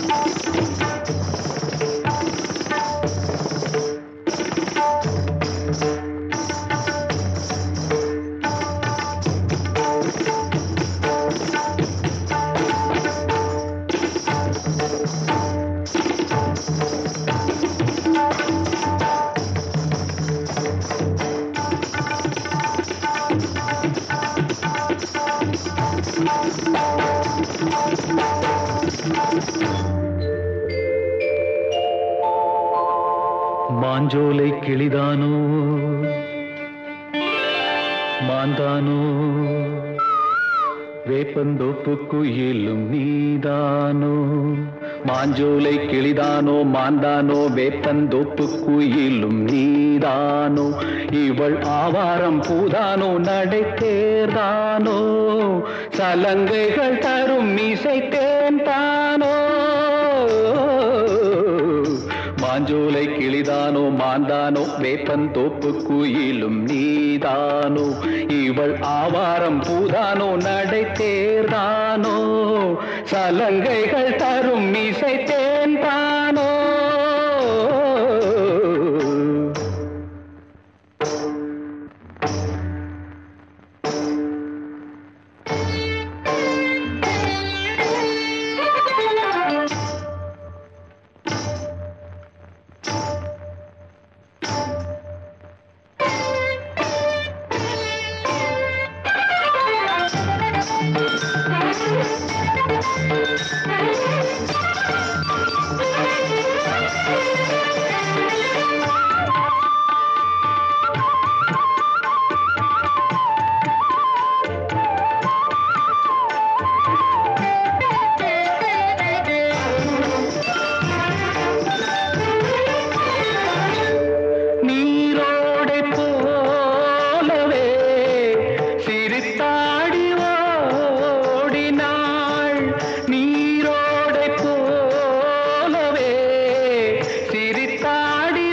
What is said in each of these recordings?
மாஞ்சோலை கிளிதானோ மாந்தானோ வேப்பந்தோப்பு குயிலும் நீதானோ மாஞ்சோலை கிளிதானோ மாந்தானோ வேப்பந்தோப்பு குயிலும் நீதானோ இவள் ஆவாரம் பூதானோ நடை தேர்தானோ சலங்கைகள் தரும் இசை தேன்தானோ மாஞ்சோலை கிளிதானோ மாந்தானோ வேப்பந்தோப்பு குயிலும் நீதானோ இவள் ஆவாரம் பூதானோ நடை தேர்தானோ சலங்கைகள் தரும் இசை தேன்தானோ நீரோடை போலவே சிரித்தாடி ஓடினாள் நீரோடை போலவே சிரித்தாடி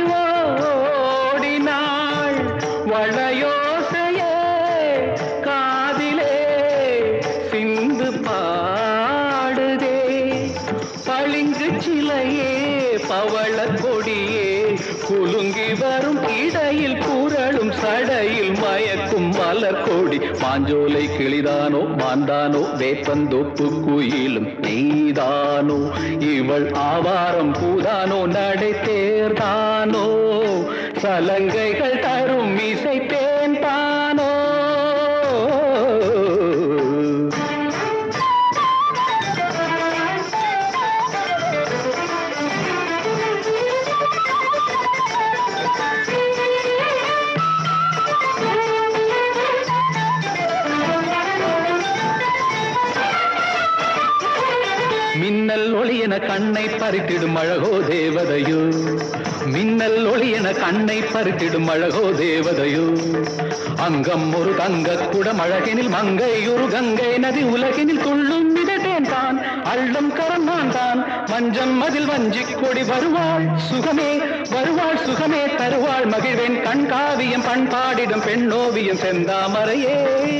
ஓடினாள் வளையோசையே காதிலே சிந்து பாடுதே பளிங்கு சிலையே பவள கொடியே குலுங்கி வரும் இடையில் புரளும் சடையில் மயக்கும் மலர் கொடி மாஞ்சோலை கிளிதானோ மாந்தானோ வேப்பந்தோப்பு குயிலும் நீதானோ இவள் ஆவாரம் பூதானோ நடை தேர்தானோ சலங்கைகள் தரும் இசை தேன்தானோ மின்னல் ஒளியென கண்ணை பறித்திடும் அழகோ தேவதையோ மின்னல் ஒளியென கண்ணை பறித்திடும் அழகோ தேவதையோ அங்கம் ஒரு தங்க குடம் அழகினில் மங்கை ஒரு கங்கை நதி உலகினில் துள்ளும் மிதட்டேன் தான் அள்ளும் கரந்தான் தான் மஞ்சம் மதில் வஞ்சி கொடி வருவாள் சுகமே வருவாள் சுகமே தருவாள் மகிழ்வேன் கண்காவியம் பண்பாடிடும் பெண்ணோவியம் செந்தாமரையே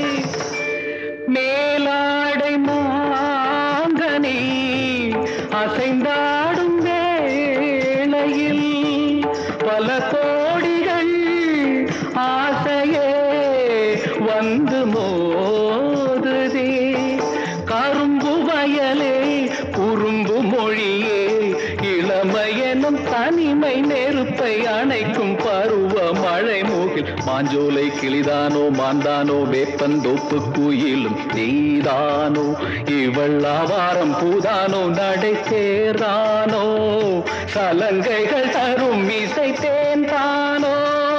மேலாடை மாங்கனி அசைந்தாடும் வேளையில் பல கோடிகள் ஆசையே வந்து மோதுதே கரும்பு வயலே குறும்பு மொழியே இளமையெனும் தனிமை நெருப்பை அணைக்கும் பருவ மழை மூகில் மாஞ்சோலை கிளிதானோ மாந்தானோ வேப்பந்தோப்பு குயிலும் நீதானோ இவள் ஆவாரம் பூதானோ நடை தேர்தானோ சலங்கைகள் தரும் இசை தேன்தானோ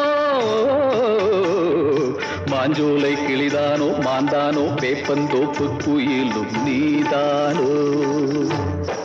மாஞ்சோலை கிளிதானோ மாந்தானோ வேப்பந்தோப்பு குயிலும் நீதானோ